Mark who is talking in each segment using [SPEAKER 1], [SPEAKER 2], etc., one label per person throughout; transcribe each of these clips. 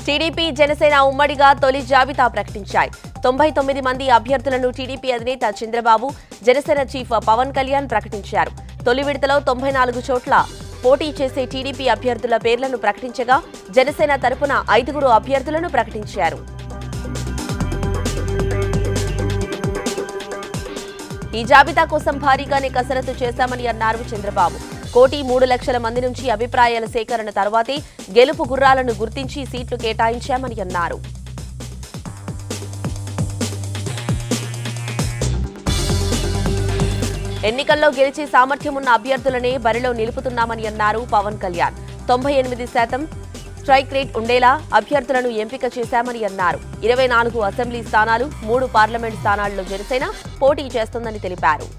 [SPEAKER 1] TDP Janasena ఉమ్మడిగా తొలి జాబితా ప్రకటించాయి తొంభై తొమ్మిది మంది అభ్యర్థులను టీడీపీ అధినేత చంద్రబాబు జనసేన చీఫ్ పవన్ కళ్యాణ్ ప్రకటించారు తొలి విడతలో తొంభై నాలుగు చోట్ల పోటీ చేసే టీడీపీ అభ్యర్థుల పేర్లను ప్రకటించగా జనసేన తరపున ఐదుగురు అభ్యర్థులను ప్రకటించారు ఈ జాబితా కోసం భారీగానే కసరత్తు చేశామని అన్నారు చంద్రబాబు కోటి మూడు లక్షల మంది నుంచి అభిప్రాయాల సేకరణ తర్వాతే గెలుపు గుర్రాలను గుర్తించి సీట్లు కేటాయించామని అన్నారు ఎన్నికల్లో గెలిచే సామర్థ్యం ఉన్న అభ్యర్థులనే బరిలో నిలుపుతున్నామని అన్నారు పవన్ కళ్యాణ్ తొంభై ఎనిమిది శాతం స్ట్రైక్ రేట్ ఉండేలా అభ్యర్థులను ఎంపిక చేశామని అన్నారు ఇరవై నాలుగు అసెంబ్లీ స్థానాలు మూడు పార్లమెంట్ స్థానాల్లో జనసేన పోటీ చేస్తుందని తెలిపారు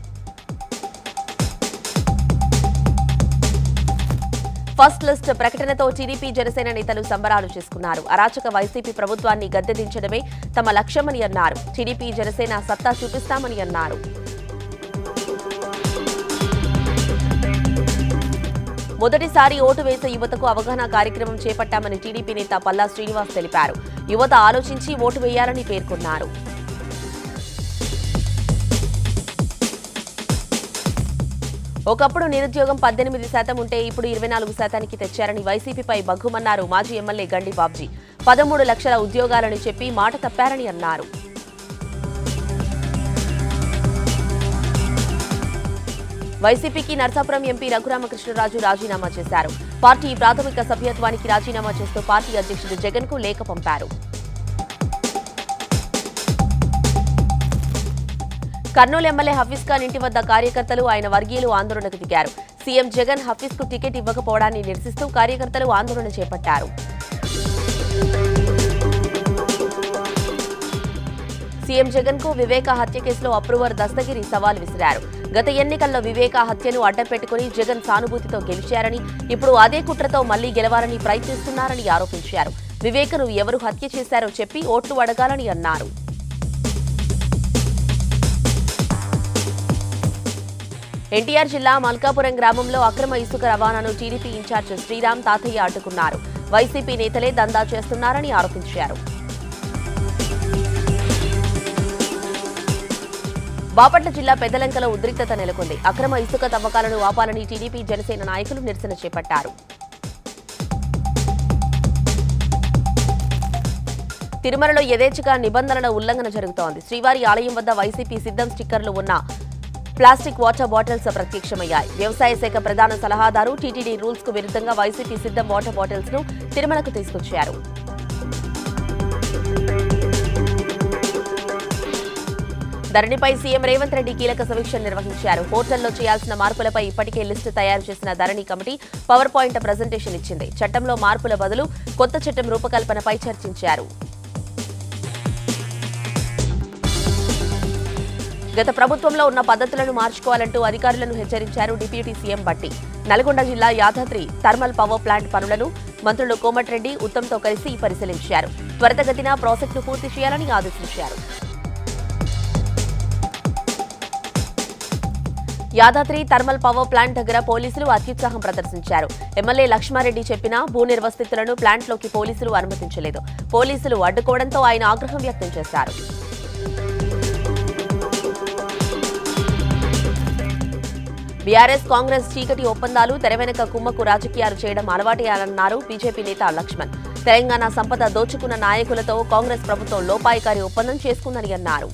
[SPEAKER 1] ఫస్ట్ లిస్ట్ ప్రకటనతో టీడీపీ జనసేన నేతలు సంబరాలు చేసుకున్నారు అరాచక వైసీపీ ప్రభుత్వాన్ని గద్దెదించడమే తమ లక్ష్యమని అన్నారు టీడీపీ జనసేన సత్తా చూపిస్తామని అన్నారు మొదటిసారి ఓటు వేసే యువతకు అవగాహన కార్యక్రమం చేపట్టామని టీడీపీ నేత పల్లా శ్రీనివాస్ తెలిపారు యువత ఆలోచించి ఓటు వేయాలని పేర్కొన్నారు ఒకప్పుడు నిరుద్యోగం పద్దెనిమిది శాతం ఉంటే ఇప్పుడు ఇరవై నాలుగు శాతానికి తెచ్చారని వైసీపీపై బగ్గుమన్నారు మాజీ ఎమ్మెల్యే గండి బాబ్జీ పదమూడు లక్షల ఉద్యోగాలని చెప్పి మాట తప్పారని అన్నారు వైసీపీకి నర్సాపురం ఎంపీ రఘురామకృష్ణరాజు రాజీనామా చేశారు పార్టీ ప్రాథమిక సభ్యత్వానికి రాజీనామా చేస్తూ పార్టీ అధ్యక్షుడు జగన్ కు లేఖ పంపారు కర్నూలు ఎమ్మెల్యే హఫీజ్ ఖాన్ ఇంటి వద్ద కార్యకర్తలు ఆయన వర్గీయులు ఆందోళనకు దిగారు సీఎం జగన్ హఫీజ్ కు టికెట్ ఇవ్వకపోవడాన్ని నిరసిస్తూ కార్యకర్తలు ఆందోళన చేపట్టారు సీఎం జగన్ కు వివేక హత్య కేసులో అప్రూవర్ దస్తగిరి సవాల్ విసిరారు గత ఎన్నికల్లో వివేక హత్యను అడ్డపెట్టుకుని జగన్ సానుభూతితో గెలిచారని ఇప్పుడు అదే కుట్రతో మళ్లీ గెలవాలని ప్రయత్నిస్తున్నారని ఆరోపించారు వివేకను ఎవరు హత్య చేశారో చెప్పి ఓట్లు అడగాలని అన్నారు ఎన్టీఆర్ జిల్లా మల్కాపురం గ్రామంలో అక్రమ ఇసుక రవాణాను టీడీపీ ఇన్ఛార్జ్ శ్రీరామ్ తాతయ్య అడ్డుకున్నారు వైసీపీ నేతలే దందా చేస్తున్నారని ఆరోపించారు బాపట్ల జిల్లా పెద్దలంకలో ఉద్రిక్తత నెలకొంది అక్రమ ఇసుక తవ్వకాలను ఆపాలని టీడీపీ జనసేన నాయకులు నిరసన చేపట్టారు తిరుమలలో యథేచ్ఛగా నిబంధనల ఉల్లంఘన జరుగుతోంది శ్రీవారి ఆలయం వద్ద వైసీపీ సిద్ధం స్టిక్కర్లు ఉన్న ప్లాస్టిక్ వాటర్ బాటిల్స్ ప్రత్యక్షమయ్యాయి వ్యవసాయ శాఖ ప్రధాన సలహాదారు టీటీడీ రూల్స్ కు విరుద్ధంగా వైసీపీ సిద్ధం వాటర్ బాటిల్స్ ను తిరుమలకు తీసుకొచ్చారు ధరణిపై సీఎం రేవంత్ రెడ్డి కీలక సమీక్ష నిర్వహించారు పోర్టల్లో చేయాల్సిన మార్పులపై ఇప్పటికే లిస్టు తయారు చేసిన Dharani committee power point presentation ఇచ్చింది చట్టంలో మార్పుల బదులు కొత్త చట్టం రూపకల్పనపై చర్చించారు గత ప్రభుత్వంలో ఉన్న పద్ధతులను మార్చుకోవాలంటూ అధికారులను హెచ్చరించారు డిప్యూటీ సీఎం బట్టి నల్గొండ జిల్లా యాదాద్రి థర్మల్ పవర్ ప్లాంట్ పనులను మంత్రులు కోమటిరెడ్డి ఉత్తమ్తో కలిసి పరిశీలించారు త్వరితగతిన ప్రాజెక్టును పూర్తి చేయాలని ఆదేశించారు యాదాద్రి థర్మల్ పవర్ ప్లాంట్ దగ్గర పోలీసులు అత్యుత్సాహం ప్రదర్శించారు ఎమ్మెల్యే లక్ష్మారెడ్డి చెప్పినా భూ నిర్వస్థితులను ప్లాంట్లోకి పోలీసులు అనుమతించలేదు పోలీసులు అడ్డుకోవడంతో ఆయన ఆగ్రహం వ్యక్తం చేశారు బీఆర్ఎస్ కాంగ్రెస్ చీకటి ఒప్పందాలు తెరవెనక కుమ్మకు రాజకీయాలు చేయడం అలవాటేయాలన్నారు బీజేపీ నేత లక్ష్మణ్ తెలంగాణ సంపద దోచుకున్న నాయకులతో కాంగ్రెస్ ప్రభుత్వం లోపాయికారి ఒప్పందం చేసుకుందని అన్నారు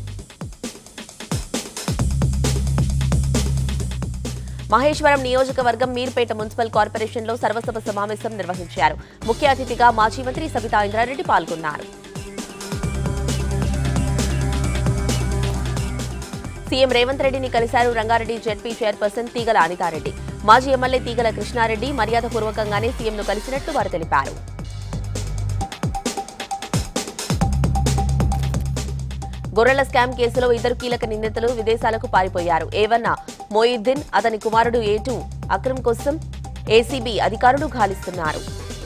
[SPEAKER 1] మహేశ్వరం నియోజకవర్గం మీర్పేట మున్సిపల్ కార్పొరేషన్లో సర్వసభ సమావేశం నిర్వహించారు ముఖ్య అతిథిగా మాజీ మంత్రి సబితా ఇంద్రారెడ్డి పాల్గొన్నారు సీఎం రేవంత్ రెడ్డిని కలిశారు రంగారెడ్డి జెడ్పీ చైర్పర్సన్ తీగల అనితారెడ్డి మాజీ ఎమ్మెల్యే తీగల కృష్ణారెడ్డి మర్యాదపూర్వకంగానే సీఎంను కలిసినట్టు వారు తెలిపారు గొర్రెల స్కామ్ కేసులో ఇద్దరు కీలక నిందితులు విదేశాలకు పారిపోయారు ఏవన్న మోయిద్దీన్ అతని కుమారుడు ఏటు అక్రమ్ కోసం ఏసీబీ అధికారులు గాలిస్తున్నారు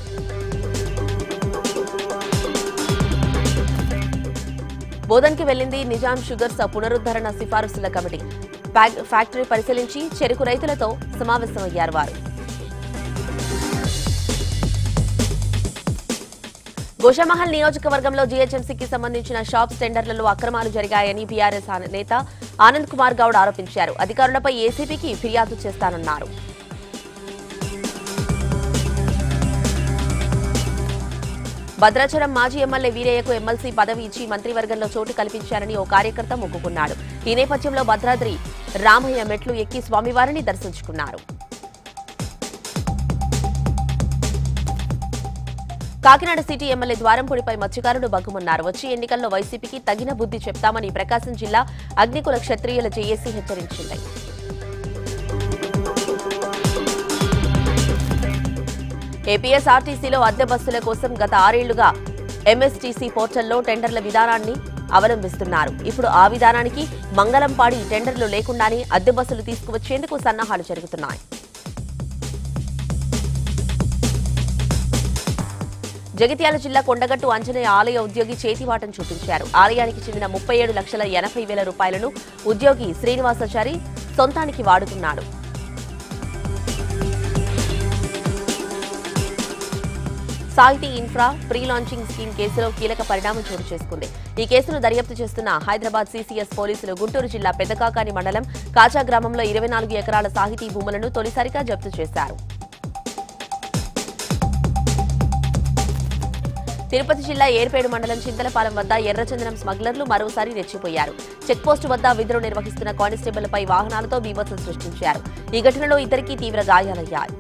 [SPEAKER 1] బోధన్కి వెళ్లింది నిజాం షుగర్స్ పునరుద్ధరణ సిఫారసుల కమిటీ ఫ్యాక్- ఫ్యాక్టరీ పరిశీలించి చెరుకు రైతులతో సమావేశమయ్యారు వారు గోషామహల్ నియోజకవర్గంలో జీహెచ్ఎంసీకి సంబంధించిన షాప్స్ టెండర్లలో అక్రమాలు జరిగాయని బీఆర్ఎస్ నేత ఆనంద్ కుమార్ గౌడ్ ఆరోపించారు అధికారులపై ఏసీబీకి ఫిర్యాదు చేస్తానన్నారు భద్రాచలం మాజీ ఎమ్మెల్యే వీరయ్యకు ఎమ్మెల్సీ పదవి ఇచ్చి మంత్రివర్గంలో చోటు కల్పించారని ఓ కార్యకర్త మొక్కుకున్నాడు ఈ నేపథ్యంలో భద్రాద్రి రామయ్య మెట్లు ఎక్కి స్వామివారిని దర్శించుకున్నారు కాకినాడ సిటీ ఎమ్మెల్యే ద్వారంపూడిపై మత్స్యకారులు బగ్గుమన్నారు వచ్చి ఎన్నికల్లో వైసీపీకి తగిన బుద్ధి చెప్తామని ప్రకాశం జిల్లా అగ్నికుల క్షత్రియుల జేఏసీ హెచ్చరించింది ఏపీఎస్ఆర్టీసీలో అద్దె బస్సుల కోసం గత ఆరేళ్లుగా ఎంఎస్టీసీ పోర్టల్లో టెండర్ల విధానాన్ని అవలంబిస్తున్నారు ఇప్పుడు ఆ విధానానికి మంగళం పాడి టెండర్లు లేకుండానే అద్దె బస్సులు తీసుకువచ్చేందుకు సన్నాహాలు జరుగుతున్నాయి జగిత్యాల జిల్లా కొండగట్టు ఆంజనేయ ఆలయ ఉద్యోగి చేతివాటం చూపించారు ఆలయానికి చెందిన ముప్పై ఏడు లక్షల ఎనభై వేల రూపాయలను ఉద్యోగి శ్రీనివాసాచారి సొంతానికి వాడుకున్నాడు సాహితీ ఇన్ఫ్రా ప్రీ లాంచింగ్ స్కీమ్ కేసులో కీలక పరిణామం చోటు చేసుకుంది ఈ కేసును దర్యాప్తు చేస్తున్న హైదరాబాద్ సీసీఎస్ పోలీసులు గుంటూరు జిల్లా పెద్దకాకాని మండలం కాచా గ్రామంలో ఇరవై నాలుగు ఎకరాల సాహితీ భూములను తొలిసారిగా జప్తు చేశారు తిరుపతి జిల్లా ఏర్పేడు మండలం చింతలపాలెం వద్ద ఎర్రచందనం స్మగ్లర్లు మరోసారి రెచ్చిపోయారు చెక్పోస్టు వద్ద విధులు నిర్వహిస్తున్న కానిస్టేబుల్పై వాహనాలతో బీభత్సం సృష్టించారు ఈ ఘటనలో ఇద్దరికీ తీవ్ర గాయాలయ్యాయి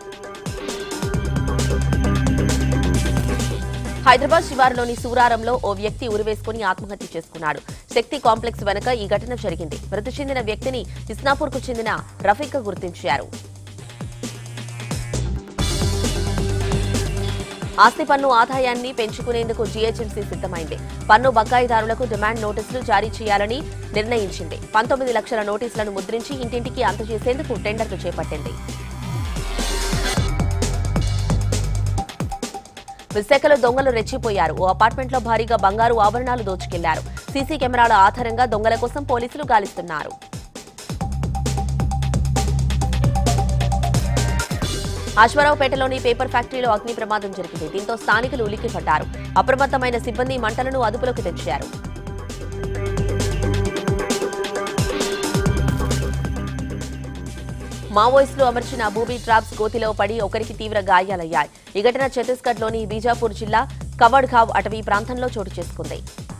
[SPEAKER 1] హైదరాబాద్ శివారులోని సూరారంలో ఓ వ్యక్తి ఉరివేసుకుని ఆత్మహత్య చేసుకున్నాడు శక్తి కాంప్లెక్స్ వెనుక ఈ ఘటన జరిగింది మృతి చెందిన వ్యక్తిని ఇస్నాపూర్కు చెందిన రఫీక్ గుర్తించారు ఆస్తి పన్ను ఆదాయాన్ని పెంచుకునేందుకు జీహెచ్ఎంసీ సిద్ధమైంది పన్ను బకాయిదారులకు డిమాండ్ నోటీసులు జారీ చేయాలని నిర్ణయించింది పంతొమ్మిది లక్షల నోటీసులను ముద్రించి ఇంటింటికి అందజేసేందుకు టెండర్లు చేపట్టింది విశాఖలో దొంగలు రెచ్చిపోయారు ఓ అపార్ట్మెంట్లో భారీగా బంగారు ఆభరణాలు దోచుకెళ్లారు సీసీ కెమెరాల ఆధారంగా దొంగల కోసం పోలీసులు గాలిస్తున్నారు అశ్వరావుపేటలోని పేపర్ ఫ్యాక్టరీలో అగ్ని ప్రమాదం జరిగింది దీంతో స్థానికులు ఉలిక్కిపడ్డారు అప్రమత్తమైన సిబ్బంది మంటలను అదుపులోకి తెచ్చారు మావోయిస్టులు అమర్చిన బూబీ ట్రాప్స్ గోతిలో పడి ఒకరికి తీవ్ర గాయాలయ్యాయి ఈ ఘటన ఛత్తీస్గఢ్లోని బీజాపూర్ జిల్లా కవడ్ఘావ్ అటవీ ప్రాంతంలో చోటు చేసుకుంది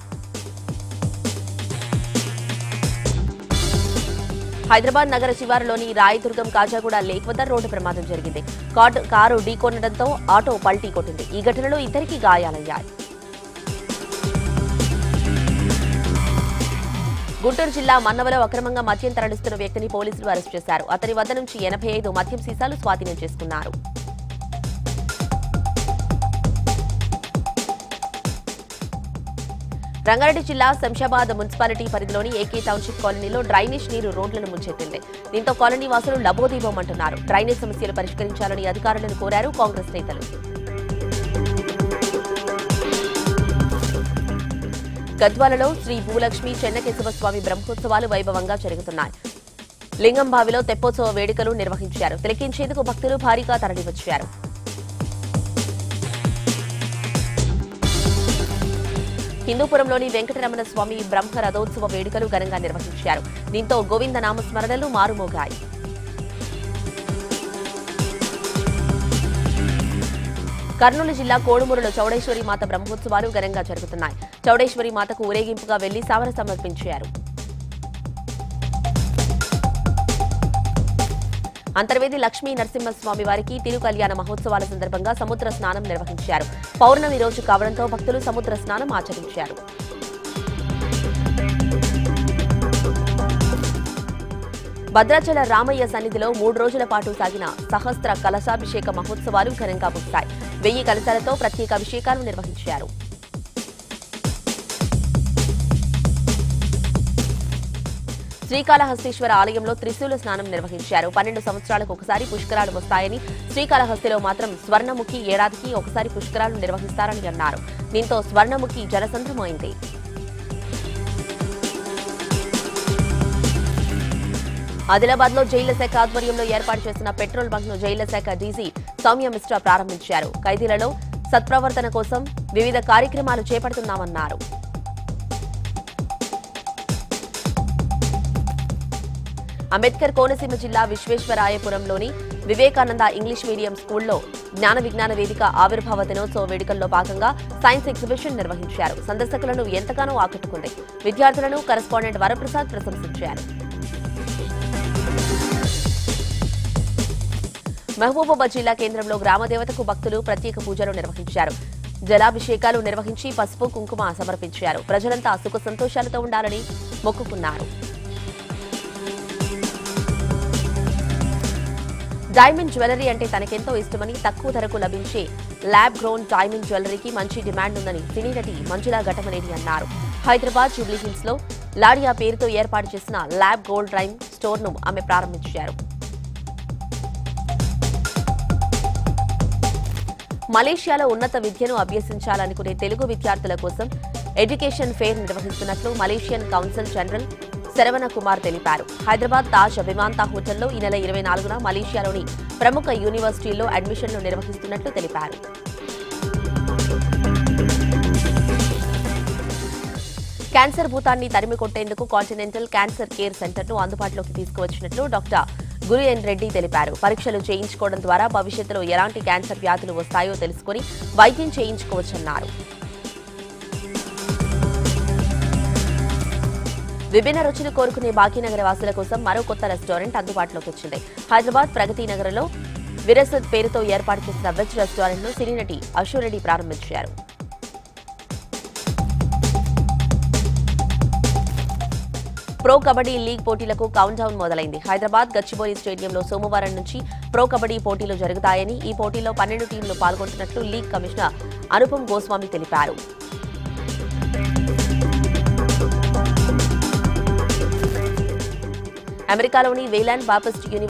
[SPEAKER 1] హైదరాబాద్ నగర శివారులోని రాయదుర్గం కాజాగూడ లేక్ వద్ద రోడ్డు ప్రమాదం జరిగింది కాట్ కారు ఢీకొనడంతో ఆటో పల్టీ కొట్టింది ఈ ఘటనలో ఇద్దరికి గాయాలయ్యాయి గుంటూరు జిల్లా మన్నవలో అక్రమంగా మద్యం తరలిస్తున్న వ్యక్తిని పోలీసులు అరెస్ట్ చేశారు అతని వద్ద నుంచి ఎనభై ఐదు మద్యం సీసాలు స్వాధీనం చేసుకున్నారు రంగారెడ్డి జిల్లా శంషాబాద్ మున్సిపాలిటీ పరిధిలోని ఏకే టౌన్షిప్ కాలనీలో డ్రైనేజ్ నీరు రోడ్లను ముంచెత్తింది దీంతో కాలనీ వాసులు లబోదీబోమంటున్నారు డ్రైనేజ్ సమస్యలు పరిష్కరించాలని అధికారులను కోరారు కాంగ్రెస్ నేతలు గద్వాలలో శ్రీ భూలక్ష్మి చెన్నకేశవ స్వామి బ్రహ్మోత్సవాలు వైభవంగా జరుగుతున్నాయి లింగంబావిలో తెప్పోత్సవ వేడుకలు నిర్వహించారు తిలకించేందుకు భక్తులు భారీగా తరలివచ్చారు హిందూపురంలోని వెంకటరమణ స్వామి బ్రహ్మ రథోత్సవ వేడుకలు ఘనంగా నిర్వహించారు దీంతో గోవింద నామస్మరణలు మారుమోగాయి కర్నూలు జిల్లా కోడుమూరులో చౌడేశ్వరి మాత బ్రహ్మోత్సవాలు ఘనంగా జరుగుతున్నాయి చౌడేశ్వరి మాతకు ఊరేగింపుగా వెళ్లి సావర సమర్పించారు అంతర్వేది లక్ష్మీ నరసింహస్వామి వారికి తిరు కళ్యాణ మహోత్సవాల సందర్భంగా సముద్ర స్నానం నిర్వహించారు పౌర్ణమి రోజు కావడంతో భక్తులు సముద్ర స్నానం ఆచరించారు భద్రాచల రామయ్య సన్నిధిలో మూడు రోజుల పాటు సాగిన సహస్ర కలశాభిషేక మహోత్సవాలు ఘనంగా ముగిశాయి వెయ్యి కలశాలతో ప్రత్యేక అభిషేకాలు నిర్వహించారు శ్రీకాళహస్తీశ్వర ఆలయంలో త్రిశూల స్నానం నిర్వహించారు పన్నెండు సంవత్సరాలకు ఒకసారి పుష్కరాలు వస్తాయని శ్రీకాళహస్తిలో మాత్రం స్వర్ణముఖి ఏడాదికి ఒకసారి పుష్కరాలు నిర్వహిస్తారని అన్నారు దీంతో స్వర్ణముఖి జనసంద్రమైంది ఆదిలాబాద్ లో జైళ్ల శాఖ ఆధ్వర్యంలో ఏర్పాటు చేసిన పెట్రోల్ బంక్ ను జైళ్ల శాఖ డీజీ సౌమ్య మిశ్రా ప్రారంభించారు ఖైదీలలో సత్ప్రవర్తన కోసం వివిధ కార్యక్రమాలు చేపడుతున్నామన్నారు అంబేద్కర్ కోనసీమ జిల్లా విశ్వేశ్వరాయపురంలోని వివేకానంద ఇంగ్లీష్ మీడియం స్కూల్లో జ్ఞాన విజ్ఞాన వేదిక ఆవిర్భావ దినోత్సవ వేడుకల్లో భాగంగా సైన్స్ ఎగ్జిబిషన్ నిర్వహించారు సందర్శకులను ఎంతగానో ఆకట్టుకుంది విద్యార్థులను కరెస్పాండెంట్ వరప్రసాద్ ప్రశంసించారు మహబూబాబాద్ జిల్లా కేంద్రంలో గ్రామదేవతకు భక్తులు ప్రత్యేక పూజలు నిర్వహించారు జలాభిషేకాలు నిర్వహించి పసుపు కుంకుమ సమర్పించారు ప్రజలంతా సుఖ సంతోషాలతో ఉండాలని మొక్కుకున్నారు డైమండ్ జ్యువెలరీ అంటే తనకెంతో ఇష్టమని తక్కువ ధరకు లభించే ల్యాబ్ గ్రోన్ డైమండ్ జ్యువెలరీకి మంచి డిమాండ్ ఉందని సినీ నటి మంజులా ఘటమనేని అన్నారు హైదరాబాద్ జూబ్లీ హిల్స్ లో లాడియా పేరుతో ఏర్పాటు చేసిన ల్యాబ్ గోల్డ్ డ్రైమ్ స్టోర్ ను ఆమె ప్రారంభించారు మలేషియాలో ఉన్నత విద్యను అభ్యసించాలనుకునే తెలుగు విద్యార్థుల కోసం ఎడ్యుకేషన్ ఫెయిర్ నిర్వహిస్తున్నట్లు Malaysian council general Saravana Kumar తెలిపారు హైదరాబాద్ తాజ్ విమాంతా హోటల్లో ఈ నెల ఇరవై నాలుగున మలేషియాలోని ప్రముఖ యూనివర్సిటీల్లో అడ్మిషన్లు నిర్వహిస్తున్నట్లు తెలిపారు క్యాన్సర్ భూతాన్ని తరిమి కొట్టేందుకు కాంటినెంటల్ క్యాన్సర్ కేర్ సెంటర్ను అందుబాటులోకి తీసుకువచ్చినట్లు డాక్టర్ గురు ఎన్ రెడ్డి తెలిపారు పరీక్షలు చేయించుకోవడం ద్వారా భవిష్యత్తులో ఎలాంటి క్యాన్సర్ వ్యాధులు వస్తాయో తెలుసుకుని వైద్యం చేయించుకోవచ్చన్నారు విభిన్న రుచులు కోరుకునే భాగ్యనగర వాసుల కోసం మరో కొత్త రెస్టారెంట్ అందుబాటులోకి వచ్చింది హైదరాబాద్ ప్రగతి నగర్లో విరసత్ పేరుతో ఏర్పాటు చేసిన వెజ్ రెస్టారెంట్ ను సినీ నటి అశోరెడ్డి ప్రారంభించారు ప్రో కబడ్డీ లీగ్ పోటీలకు కౌంట్ డౌన్ మొదలైంది హైదరాబాద్ గచ్చిబౌలి స్టేడియంలో సోమవారం నుంచి ప్రో కబడ్డీ పోటీలు జరుగుతాయని ఈ పోటీలో పన్నెండు టీంలు పాల్గొంటున్నట్లు లీగ్ కమిషనర్ అనుపమ్ గోస్వామి తెలిపారు అమెరికాలోని వేలాండ్ బాపస్ట్ యూనివర్సిటీ